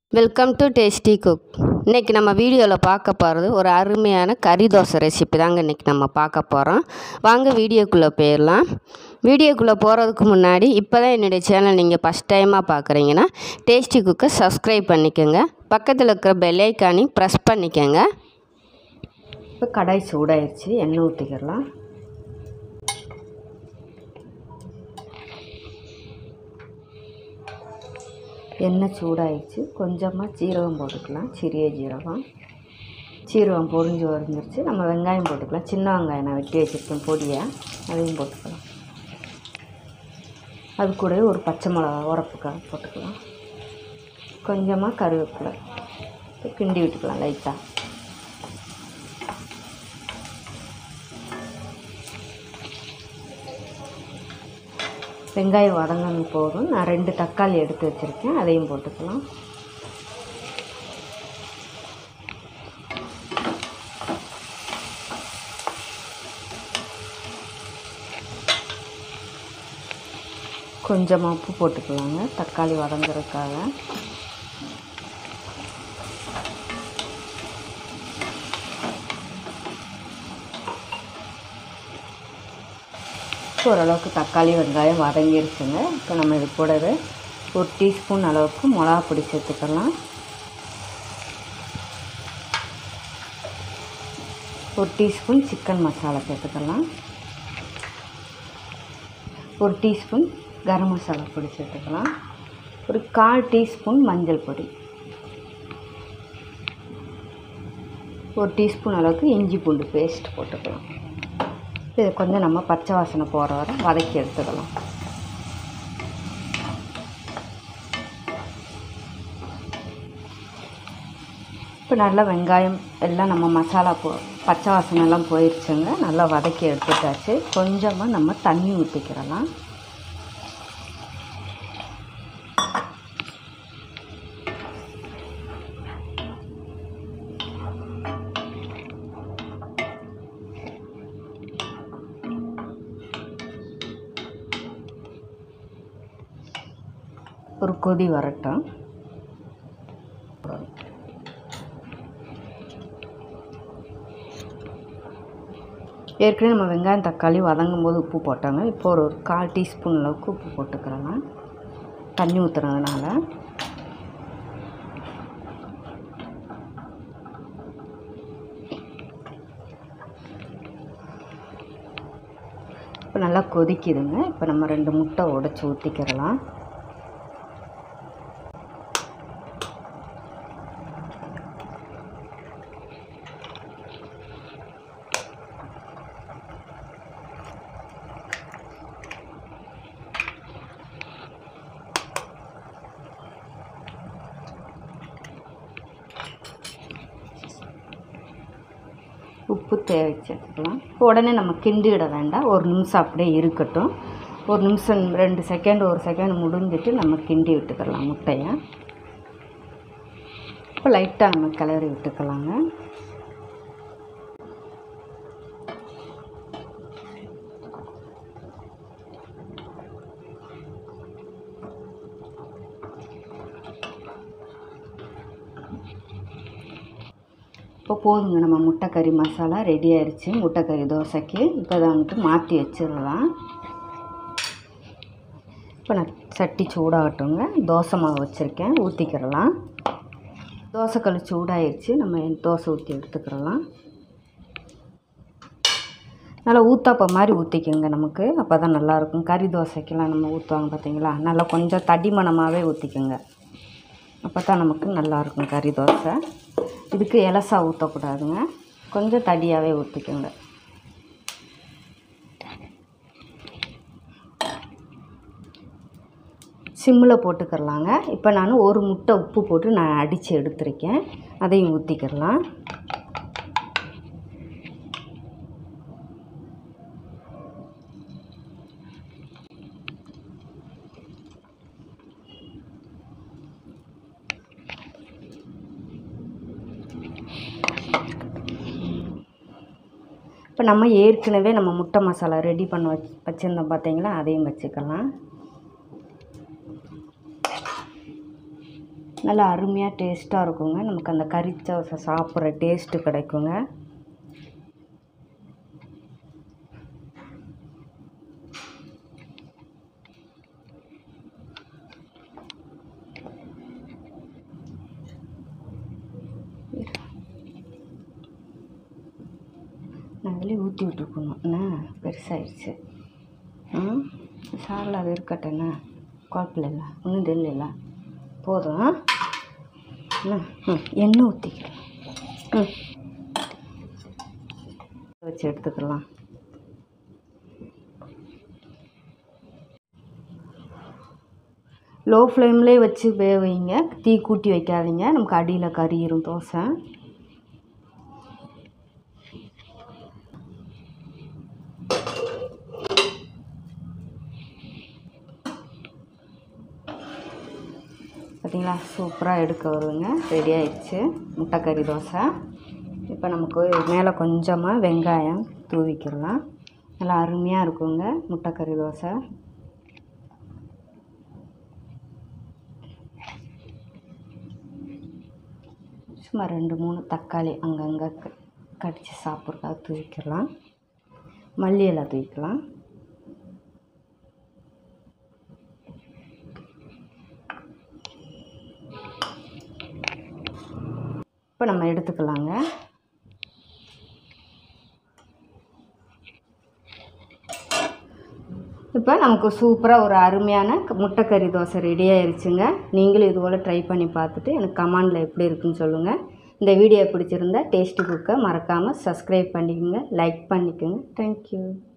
welcome to tasty cook இன்றைக்கி நம்ம வீடியோவில் பார்க்க போகிறது ஒரு அருமையான கறி தோசை ரெசிபி தாங்க இன்றைக்கி நம்ம பார்க்க போகிறோம் வாங்க வீடியோக்குள்ளே போயிடலாம் வீடியோக்குள்ளே போகிறதுக்கு முன்னாடி இப்போ தான் என்னுடைய சேனல் நீங்கள் ஃபஸ்ட் டைமாக பார்க்குறீங்கன்னா டேஸ்டி குக்கை சப்ஸ்கிரைப் பண்ணிக்கோங்க பக்கத்தில் இருக்கிற பெல் ஐக்கானையும் ப்ரெஸ் பண்ணிக்கோங்க இப்போ கடாய் சூடாயிருச்சு எண்ணெய் ஊற்றிக்கிடலாம் எண்ணெய் சூடாயிடுச்சு கொஞ்சமாக ஜீரகம் போட்டுக்கலாம் சிறிய ஜீரகம் சீரகம் பொரிஞ்சு வரைஞ்சிருச்சு நம்ம வெங்காயம் போட்டுக்கலாம் சின்ன வெங்காயம் நான் வெட்டி வச்சுருக்கேன் பொடியை அதையும் போட்டுக்கலாம் அது கூடவே ஒரு பச்சை மிளகா உரப்புக்காக போட்டுக்கலாம் கொஞ்சமாக கருவேப்பிலை கிண்டி விட்டுக்கலாம் லைட்டாக வெங்காயம் வதங்கின போதும் நான் ரெண்டு தக்காளி எடுத்து வச்சுருக்கேன் அதையும் போட்டுக்கலாம் கொஞ்சமாக உப்பு போட்டுக்கலாங்க தக்காளி வதங்குறதுக்காக ஓரளவுக்கு தக்காளி வெங்காயம் வதங்கிருச்சுங்க இப்போ நம்ம இது கூடவே ஒரு டீஸ்பூன் அளவுக்கு மிளகா பொடி சேர்த்துக்கலாம் ஒரு டீஸ்பூன் சிக்கன் மசாலா சேர்த்துக்கலாம் ஒரு டீஸ்பூன் கரம் மசாலா பொடி சேர்த்துக்கலாம் ஒரு கால் டீஸ்பூன் மஞ்சள் பொடி ஒரு டீஸ்பூன் அளவுக்கு இஞ்சி பூண்டு பேஸ்ட் போட்டுக்கலாம் இதை கொஞ்சம் நம்ம பச்சை வாசனை போகிற வரை வதக்கி எடுத்துக்கலாம் இப்போ நல்லா வெங்காயம் எல்லாம் நம்ம மசாலா போ பச்சை வாசனை எல்லாம் போயிடுச்சுங்க நல்லா வதக்கி எடுத்துட்டாச்சு கொஞ்சமாக நம்ம தண்ணி ஊற்றிக்கிறலாம் ஒரு கொதி வரட்டும் ஏற்கனவே நம்ம வெங்காயம் தக்காளி வதங்கும் போது உப்பு போட்டாங்க இப்போ ஒரு ஒரு கால் டீஸ்பூன் அளவுக்கு உப்பு போட்டுக்கிறோங்க தண்ணி ஊற்றுறதுனால இப்போ நல்லா கொதிக்குதுங்க இப்போ நம்ம ரெண்டு முட்டை உடச்சி ஊற்றிக்கிறலாம் உப்பு தேவை சேர்த்துக்கலாம் இப்போ உடனே நம்ம கிண்டிவிட வேண்டாம் ஒரு நிமிஷம் அப்படியே இருக்கட்டும் ஒரு நிமிஷம் ரெண்டு செகண்ட் ஒரு செகண்ட் முடிஞ்சிட்டு நம்ம கிண்டி விட்டுக்கலாம் முட்டையை இப்போ லைட்டாக நம்ம கிளறி விட்டுக்கலாங்க இப்போ போதுங்க நம்ம முட்டைக்கறி மசாலா ரெடி ஆயிடுச்சு முட்டைக்கறி தோசைக்கு இப்போ அதை வந்துட்டு மாற்றி வச்சிடலாம் இப்போ நான் சட்டி சூடாகட்டுங்க தோசை மாவு வச்சுருக்கேன் ஊற்றிக்கிறலாம் தோசைக்கல் சூடாயிருச்சு நம்ம தோசை ஊற்றி எடுத்துக்கிறலாம் நல்லா ஊத்தாப்ப மாதிரி ஊற்றிக்கோங்க நமக்கு அப்போ தான் நல்லாயிருக்கும் கறி தோசைக்கெல்லாம் நம்ம ஊற்றுவாங்க பார்த்தீங்களா நல்லா கொஞ்சம் தடிமணமாகவே ஊற்றிக்கோங்க அப்போ தான் நமக்கு நல்லாயிருக்கும் கறி தோசை இதுக்கு எலசா ஊற்றக்கூடாதுங்க கொஞ்சம் தடியாகவே ஊற்றிக்கோங்க சிம்மில் போட்டுக்கிறலாங்க இப்போ நான் ஒரு முட்டை உப்பு போட்டு நான் அடித்து எடுத்துருக்கேன் அதையும் ஊற்றிக்கிறலாம் இப்போ நம்ம ஏற்கனவே நம்ம முட்டை மசாலா ரெடி பண்ண வச் வச்சுருந்தோம் பார்த்தீங்களா அதையும் வச்சுக்கலாம் நல்லா அருமையாக டேஸ்ட்டாக இருக்குங்க நமக்கு அந்த கறி தோசை சாப்பிட்ற டேஸ்ட்டு கிடைக்குங்க அதிலே ஊற்றி விட்டுருக்கணும் என்ன பெருசாகிடுச்சு ம் சாரில் அது இருக்கட்டேண்ணா குழப்பில்ல ஒன்றும் தெரியல போதும் என்ன ம் எண்ணெய் ஊற்றிக்கலாம் ம் வச்சு எடுத்துக்கலாம் லோ ஃப்ளேம்லேயே வச்சு வேக வைங்க தீ கூட்டி வைக்காதீங்க நமக்கு அடியில் கறியிரும் தோசை பார்த்தீங்களா சூப்பராக எடுக்க வருதுங்க ரெடி ஆயிடுச்சு முட்டைக்கறி தோசை இப்போ நமக்கு மேலே கொஞ்சமாக வெங்காயம் தூவிக்கிடலாம் நல்லா அருமையாக இருக்குங்க முட்டைக்கறி தோசை சும்மா ரெண்டு மூணு தக்காளி அங்கங்கே க கடித்து சாப்பிட்றதுக்காக தூவிக்கலாம் மல்லி இலை தூவிக்கலாம் இப்போ நம்ம எடுத்துக்கலாங்க இப்போ நமக்கு சூப்பராக ஒரு அருமையான க- முட்டைக்கறி தோசை ரெடி ஆயிருச்சுங்க நீங்களும் இது போல் ட்ரை பண்ணி பார்த்துட்டு எனக்கு கமெண்டில் எப்படி இருக்குன்னு சொல்லுங்கள் இந்த வீடியோ பிடிச்சிருந்தா டேஸ்டி குக்கை மறக்காமல் சப்ஸ்கிரைப் பண்ணிக்கோங்க லைக் பண்ணிக்கோங்க தேங்க்யூ